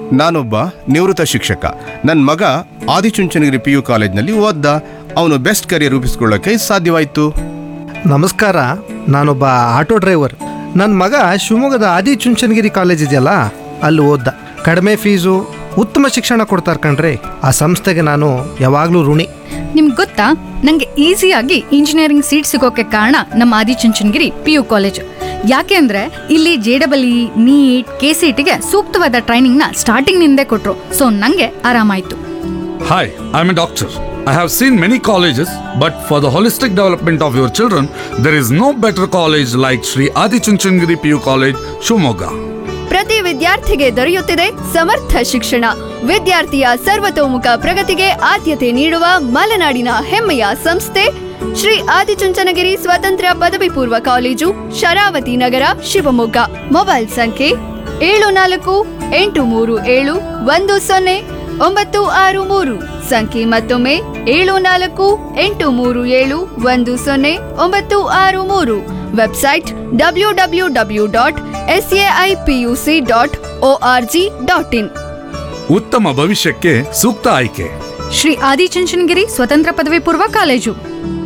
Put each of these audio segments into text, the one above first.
ನಾನೊಬ್ಬ ನಿವೃತ್ತ ಶಿಕ್ಷಕ ನನ್ನ ಮಗ ಆದಿಚುಂಚನಗಿರಿ ಪಿ ಯು ಕಾಲೇಜ್ನಲ್ಲಿ ಓದ್ದ ಅವನು ಬೆಸ್ಟ್ ಕರಿಯರ್ ರೂಪಿಸ್ಕೊಳ್ಳೋಕೆ ಸಾಧ್ಯವಾಯಿತು ನಮಸ್ಕಾರ ನಾನೊಬ್ಬ ಆಟೋ ಡ್ರೈವರ್ ನನ್ನ ಮಗ ಶಿವಮೊಗ್ಗದ ಆದಿಚುಂಚನಗಿರಿ ಕಾಲೇಜ್ ಇದೆಯಲ್ಲ ಅಲ್ಲಿ ಓದ್ದ ಕಡಿಮೆ ಫೀಸು ಉತ್ತಮ ಶಿಕ್ಷಣ ಕೊಡ್ತಾರೆ ಕಣ್ರಿ ಆ ಸಂಸ್ಥೆಗೆ ನಾನು ಯಾವಾಗಲೂ ಋಣಿ ನಿಮ್ಗೆ ಗೊತ್ತಾ ನಂಗೆ ಈಸಿಯಾಗಿ ಇಂಜಿನಿಯರಿಂಗ್ ಸೀಟ್ ಸಿಗೋಕೆ ಕಾರಣ ನಮ್ಮ ಆದಿಚುಂಚನಗಿರಿ ಪಿ ಯು ಕಾಲೇಜ್ ಯಾಕೆ ಅಂದ್ರೆ ಇಲ್ಲಿ J double E NEET K C ಟಿಗೆ ಸೂಕ್ತವಾದ ಟ್ರೈನಿಂಗ್ ನ ಸ್ಟಾರ್ಟಿಂಗ್ ನಿಂದೇ ಕೊಟ್ರು ಸೊ ನಂಗೆ ಆರಾಮಾಯ್ತು Hi, I'm a doctor. I have seen many colleges, but for the holistic development of your children, there is no better college like Sri Adi Chunchandgiri PU College, Shumoga. ಪ್ರತಿ ವಿದ್ಯಾರ್ಥಿಗೆ ದೊರೆಯುತ್ತಿದೆ ಸಮರ್ಥ ಶಿಕ್ಷಣ ವಿದ್ಯಾರ್ಥಿಯ ಸರ್ವತೋಮುಖ ಪ್ರಗತಿಗೆ ಆದ್ಯತೆ ನೀಡುವ ಮಲೆನಾಡಿನ ಹೆಮ್ಮೆಯ ಸಂಸ್ಥೆ ಶ್ರೀ ಆದಿಚುಂಚನಗಿರಿ ಸ್ವತಂತ್ರ ಪದವಿ ಪೂರ್ವ ಕಾಲೇಜು ಶರಾವತಿ ನಗರ ಶಿವಮೊಗ್ಗ ಮೊಬೈಲ್ ಸಂಖ್ಯೆ ಏಳು ನಾಲ್ಕು ಎಂಟು ಮೂರು ಏಳು ಒಂದು ಸೊನ್ನೆ ಒಂಬತ್ತು ಆರು ಮೂರು ಸಂಖ್ಯೆ ಮತ್ತೊಮ್ಮೆ ಏಳು ನಾಲ್ಕು ಎಂಟು ಮೂರು ಏಳು ಒಂದು ಸೊನ್ನೆ ಒಂಬತ್ತು ಆರು ಮೂರು website W W W dot S A I P U C dot O R G dot in ಉತ್ತಮ ಭವಿಷ್ಯಕ್ಕೆ ಸೂಕ್ತ ಆಯ್ಕೆ ಶ್ರೀ ಆದಿಚುಂಚನಗಿರಿ ಸ್ವತಂತ್ರ ಪದವಿ ಪೂರ್ವ ಕಾಲೇಜು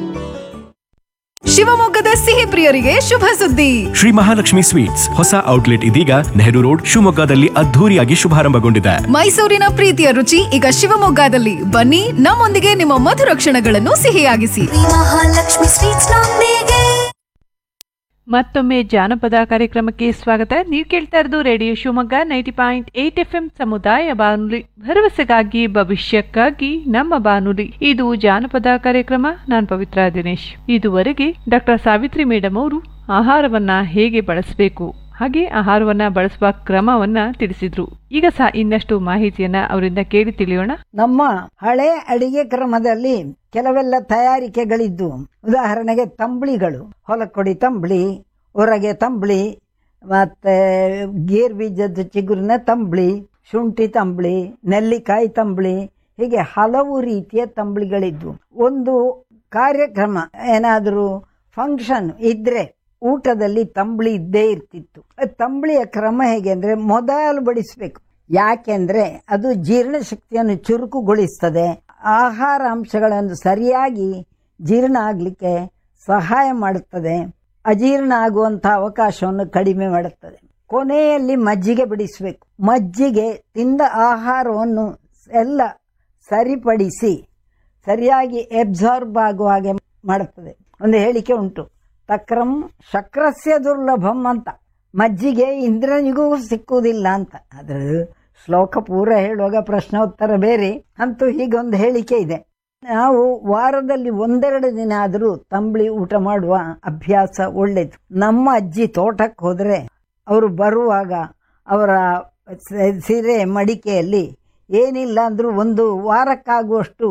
ಶಿವಮೊಗ್ಗದ ಸಿಹಿ ಪ್ರಿಯರಿಗೆ ಶುಭ ಸುದ್ದಿ ಶ್ರೀ ಮಹಾಲಕ್ಷ್ಮಿ ಸ್ವೀಟ್ಸ್ ಹೊಸ ಔಟ್ಲೆಟ್ ಇದೀಗ ನೆಹರು ರೋಡ್ ಶಿವಮೊಗ್ಗದಲ್ಲಿ ಅದ್ಧೂರಿಯಾಗಿ ಶುಭಾರಂಭಗೊಂಡಿದೆ ಮೈಸೂರಿನ ಪ್ರೀತಿಯ ರುಚಿ ಈಗ ಶಿವಮೊಗ್ಗದಲ್ಲಿ ಬನ್ನಿ ನಮ್ಮೊಂದಿಗೆ ನಿಮ್ಮ ಮಧುರ ಕ್ಷಣಗಳನ್ನು ಸಿಹಿಯಾಗಿಸಿ ಮಹಾಲಕ್ಷ್ಮಿ ಸ್ವೀಟ್ಸ್ ನೊಂದಿಗೆ ಮತ್ತೊಮ್ಮೆ ಜಾನಪದ ಕಾರ್ಯಕ್ರಮಕ್ಕೆ ಸ್ವಾಗತ ನೀವು ಕೇಳ್ತಾ ಇರೋದು radio Shivamogga ninety point eight F M ಸಮುದಾಯ ಬಾನುಲಿ ಭರವಸೆಗಾಗಿ ಭವಿಷ್ಯಕ್ಕಾಗಿ ನಮ್ಮ ಬಾನುಲಿ ಇದು ಜಾನಪದ ಕಾರ್ಯಕ್ರಮ ನಾನು ಪವಿತ್ರ ದಿನೇಶ್ ಇದುವರೆಗೆ ಡಾಕ್ಟರ್ ಸಾವಿತ್ರಿ ಮೇಡಮ್ ಅವರು ಆಹಾರವನ್ನ ಹೇಗೆ ಬಳಸಬೇಕು ಹಾಗೆ ಆಹಾರವನ್ನ ಬಳಸುವ ಕ್ರಮವನ್ನ ತಿಳಿಸಿದ್ರು ಈಗ ಸಹ ಇನ್ನಷ್ಟು ಮಾಹಿತಿಯನ್ನ ಅವರಿಂದ ಕೇಳಿ ತಿಳಿಯೋಣ ನಮ್ಮ ಹಳೆ ಅಡಿಗೆ ಕ್ರಮದಲ್ಲಿ ಕೆಲವೆಲ್ಲ ತಯಾರಿಕೆಗಳಿದ್ದು ಉದಾಹರಣೆಗೆ ತಂಬಳಿಗಳು ಹೊಲಕೊಡಿ ತಂಬಳಿ ಹೊರಗೆ ತಂಬಳಿ ಮತ್ತೆ ಗೇರ್ ಬೀಜದ ಚಿಗುರಿನ ತಂಬಳಿ ಶುಂಠಿ ತಂಬಳಿ ನೆಲ್ಲಿಕಾಯಿ ತಂಬಳಿ ಹೀಗೆ ಹಲವು ರೀತಿಯ ತಂಬಳಿಗಳಿದ್ವು ಒಂದು ಕಾರ್ಯಕ್ರಮ ಏನಾದರೂ ಫಂಕ್ಷನ್ ಇದ್ರೆ ಊಟದಲ್ಲಿ ತಂಬಳಿ ಇದ್ದೇ ಇರ್ತಿತ್ತು ಅದ್ ತಂಬಳಿಯ ಕ್ರಮ ಹೇಗೆ ಅಂದ್ರೆ ಮೊದಲು ಬಡಿಸ್ಬೇಕು ಯಾಕೆಂದ್ರೆ ಅದು ಜೀರ್ಣಶಕ್ತಿಯನ್ನು ಚುರುಕುಗೊಳಿಸ್ತದೆ ಆಹಾರ ಅಂಶಗಳನ್ನು ಸರಿಯಾಗಿ ಜೀರ್ಣ ಆಗಲಿಕ್ಕೆ ಸಹಾಯ ಮಾಡುತ್ತದೆ ಅಜೀರ್ಣ ಆಗುವಂಥ ಅವಕಾಶವನ್ನು ಕಡಿಮೆ ಮಾಡುತ್ತದೆ ಕೊನೆಯಲ್ಲಿ ಮಜ್ಜಿಗೆ ಬಿಡಿಸಬೇಕು ಮಜ್ಜಿಗೆ ತಿಂದ ಆಹಾರವನ್ನು ಎಲ್ಲ ಸರಿಪಡಿಸಿ ಸರಿಯಾಗಿ ಎಬ್ಸಾರ್ಬ್ ಆಗುವ ಹಾಗೆ ಮಾಡುತ್ತದೆ ಒಂದು ಹೇಳಿಕೆ ಉಂಟು ತಕ್ರಂ ಶಕ್ರಸ್ಯ ದುರ್ಲಭಂ ಅಂತ ಮಜ್ಜಿಗೆ ಇಂದ್ರನಿಗೂ ಸಿಕ್ಕುವುದಿಲ್ಲ ಅಂತ ಅದ್ರ ಶ್ಲೋಕ ಪೂರ ಹೇಳುವಾಗ ಪ್ರಶ್ನೋತ್ತರ ಬೇರೆ ಅಂತೂ ಹೀಗೊಂದು ಹೇಳಿಕೆ ಇದೆ ನಾವು ವಾರದಲ್ಲಿ ಒಂದೆರಡು ದಿನ ಆದರೂ ತಂಬಳಿ ಊಟ ಮಾಡುವ ಅಭ್ಯಾಸ ಒಳ್ಳೇದು ನಮ್ಮ ಅಜ್ಜಿ ತೋಟಕ್ಕೆ ಹೋದರೆ ಅವರು ಬರುವಾಗ ಅವರ ಸ- ಸೀರೆ ಮಡಿಕೆಯಲ್ಲಿ ಏನಿಲ್ಲ ಅಂದರೂ ಒಂದು ವಾರಕ್ಕಾಗುವಷ್ಟು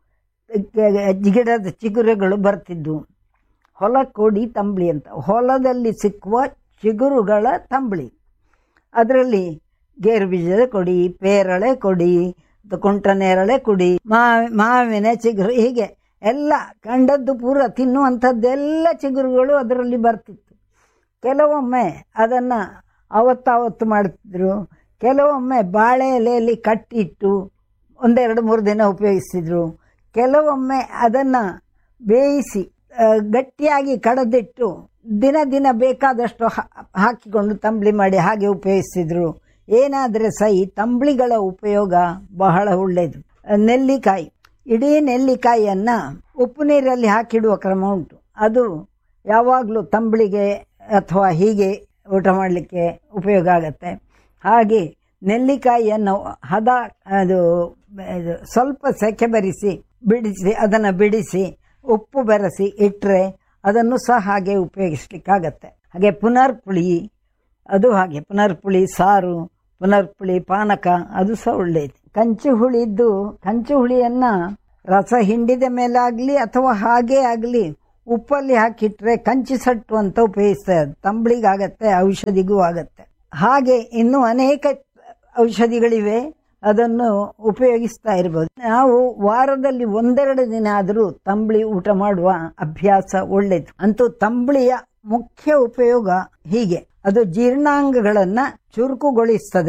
ಗಿಡದ ಚಿಗುರುಗಳು ಬರ್ತಿದ್ವು ಹೊಲ ಕೊಡಿ ತಂಬಳಿ ಅಂತ ಹೊಲದಲ್ಲಿ ಸಿಕ್ಕುವ ಚಿಗುರುಗಳ ತಂಬಳಿ ಅದರಲ್ಲಿ ಗೇರು ಬೀಜದ ಕೊಡಿ ಪೇರಳೆ ಕೊಡಿ ಕುಂಟ ನೇರಳೆ ಕುಡಿ ಮಾವಿ ಮಾವಿನ ಚಿಗುರು ಹೀಗೆ ಎಲ್ಲ ಕಂಡದ್ದು ಪೂರ ತಿನ್ನುವಂಥದ್ದೆಲ್ಲ ಚಿಗುರುಗಳು ಅದರಲ್ಲಿ ಬರ್ತಿತ್ತು ಕೆಲವೊಮ್ಮೆ ಅದನ್ನು ಅವತ್ತಾವತ್ತು ಮಾಡ್ತಿದ್ರು ಕೆಲವೊಮ್ಮೆ ಬಾಳೆ ಎಲೆಯಲ್ಲಿ ಕಟ್ಟಿಟ್ಟು ಒಂದೆರಡು ಮೂರು ದಿನ ಉಪಯೋಗಿಸ್ತಿದ್ರು ಕೆಲವೊಮ್ಮೆ ಅದನ್ನು ಬೇಯಿಸಿ ಆ, ಗಟ್ಟಿಯಾಗಿ ಕಡದಿಟ್ಟು ದಿನ ದಿನ ಬೇಕಾದಷ್ಟು ಹಾ- ಹಾಕಿಕೊಂಡು ತಂಬಳಿ ಮಾಡಿ ಹಾಗೆ ಉಪಯೋಗಿಸ್ತಿದ್ರು ಏನಾದರೆ ಸಹಿ ತಂಬಳಿಗಳ ಉಪಯೋಗ ಬಹಳ ಒಳ್ಳೆಯದು ನೆಲ್ಲಿಕಾಯಿ ಇಡೀ ನೆಲ್ಲಿಕಾಯಿಯನ್ನು ಉಪ್ಪು ನೀರಲ್ಲಿ ಹಾಕಿಡುವ ಕ್ರಮ ಉಂಟು ಅದು ಯಾವಾಗಲೂ ತಂಬಳಿಗೆ ಅಥವಾ ಹೀಗೆ ಊಟ ಮಾಡಲಿಕ್ಕೆ ಉಪಯೋಗ ಆಗುತ್ತೆ ಹಾಗೆ ನೆಲ್ಲಿಕಾಯಿಯನ್ನು ಹದ ಅದು ಇದು ಸ್ವಲ್ಪ ಸೆಕೆ ಬರಿಸಿ ಬಿಡಿಸಿ ಅದನ್ನು ಬಿಡಿಸಿ ಉಪ್ಪು ಬೆರೆಸಿ ಇಟ್ಟರೆ ಅದನ್ನು ಸಹ ಹಾಗೆ ಉಪಯೋಗಿಸ್ಲಿಕ್ಕಾಗತ್ತೆ ಹಾಗೆ ಪುನರ್ಪುಳಿ ಅದು ಹಾಗೆ ಪುನರ್ಪುಳಿ ಸಾರು ಪುನರ್ಪುಳಿ ಪಾನಕ ಅದು ಸಹ ಒಳ್ಳೆಯದು ಕಂಚು ಹುಳಿದ್ದು ಕಂಚು ಹುಳಿಯನ್ನ ರಸ ಹಿಂಡಿದ ಮೇಲಾಗಲಿ ಅಥವಾ ಹಾಗೇ ಆಗಲಿ ಉಪ್ಪಲ್ಲಿ ಹಾಕಿಟ್ರೆ ಕಂಚಿ ಸಟ್ಟು ಅಂತ ಉಪಯೋಗಿಸ್ತಾರೆ ತಂಬಳಿಗಾಗತ್ತೆ ಔಷಧಿಗೂ ಆಗತ್ತೆ ಹಾಗೆ ಇನ್ನೂ ಅನೇಕ ಔಷಧಿಗಳಿವೆ ಅದನ್ನು ಉಪಯೋಗಿಸ್ತಾ ಇರ್ಬೋದು ನಾವು ವಾರದಲ್ಲಿ ಒಂದೆರಡು ದಿನ ಆದರೂ ತಂಬಳಿ ಊಟ ಮಾಡುವ ಅಭ್ಯಾಸ ಒಳ್ಳೆಯದು ಅಂತೂ ತಂಬಳಿಯ ಮುಖ್ಯ ಉಪಯೋಗ ಹೀಗೆ ಅದು ಜೀರ್ಣಾಂಗಗಳನ್ನ ಚುರುಕುಗೊಳಿಸ್ತದೆ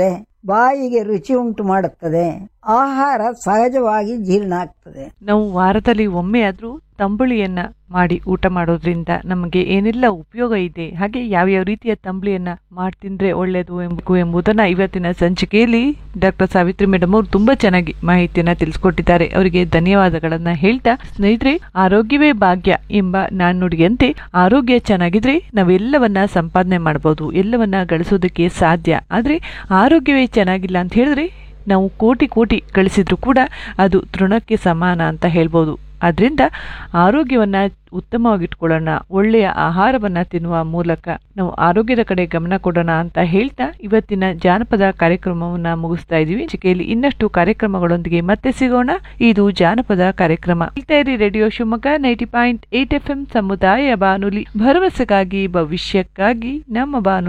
ಬಾಯಿಗೆ ರುಚಿ ಉಂಟು ಮಾಡುತ್ತದೆ ಆಹಾರ ಸಹಜವಾಗಿ ಜೀರ್ಣ ಆಗ್ತದೆ ನಾವು ವಾರದಲ್ಲಿ ಒಮ್ಮೆ ಆದರೂ ತಂಬುಳಿಯನ್ನ ಮಾಡಿ ಊಟ ಮಾಡೋದ್ರಿಂದ ನಮಗೆ ಏನೆಲ್ಲ ಉಪಯೋಗ ಇದೆ ಹಾಗೆ ಯಾವ್ಯಾವ ರೀತಿಯ ತಂಬುಳಿಯನ್ನ ಮಾಡಿ ತಿಂದ್ರೆ ಒಳ್ಳೆಯದು ಎಂಬು ಎಂಬುದನ್ನ ಇವತ್ತಿನ ಸಂಚಿಕೆಯಲ್ಲಿ ಡಾಕ್ಟರ್ ಸಾವಿತ್ರಿ ಮೇಡಮ್ ಅವರು ತುಂಬಾ ಚೆನ್ನಾಗಿ ಮಾಹಿತಿಯನ್ನ ತಿಳಿಸ್ಕೊಟ್ಟಿದ್ದಾರೆ ಅವರಿಗೆ ಧನ್ಯವಾದಗಳನ್ನ ಹೇಳ್ತಾ ಸ್ನೇಹಿತರೆ ಆರೋಗ್ಯವೇ ಭಾಗ್ಯ ಎಂಬ ನಾಣ್ಣುಡಿಯಂತೆ ಆರೋಗ್ಯ ಚೆನ್ನಾಗಿದ್ರೆ ನಾವೆಲ್ಲವನ್ನ ಸಂಪಾದನೆ ಮಾಡಬಹುದು ಎಲ್ಲವನ್ನ ಗಳಿಸೋದಕ್ಕೆ ಸಾಧ್ಯ ಆದ್ರೆ ಆರೋಗ್ಯವೇ ಚೆನ್ನಾಗಿಲ್ಲ ಅಂತ ಹೇಳಿದ್ರೆ ನಾವು ಕೋಟಿ ಕೋಟಿ ಗಳಿಸಿದ್ರು ಕೂಡ ಅದು ತೃಣಕ್ಕೆ ಸಮಾನ ಅಂತ ಹೇಳ್ಬೋದು ಅದರಿಂದ ಆರೋಗ್ಯವನ್ನ ಉತ್ತಮವಾಗಿಟ್ಕೊಳ್ಳೋಣ ಒಳ್ಳೆಯ ಆಹಾರವನ್ನ ತಿನ್ನುವ ಮೂಲಕ ನಾವು ಆರೋಗ್ಯದ ಕಡೆ ಗಮನ ಕೊಡೋಣ ಅಂತ ಹೇಳ್ತಾ ಇವತ್ತಿನ ಜಾನಪದ ಕಾರ್ಯಕ್ರಮವನ್ನ ಮುಗಿಸ್ತಾ ಇದೀವಿ ಚಿಕೆಯಲ್ಲಿ ಇನ್ನಷ್ಟು ಕಾರ್ಯಕ್ರಮಗಳೊಂದಿಗೆ ಮತ್ತೆ ಸಿಗೋಣ ಇದು ಜಾನಪದ ಕಾರ್ಯಕ್ರಮ ಹೇಳ್ತಾ ಇರಿ radio Shivamogga ninety point eight F M ಸಮುದಾಯ ಬಾನುಲಿ ಭರವಸೆಗಾಗಿ ಭವಿಷ್ಯಕ್ಕಾಗಿ ನಮ್ಮ ಬಾನು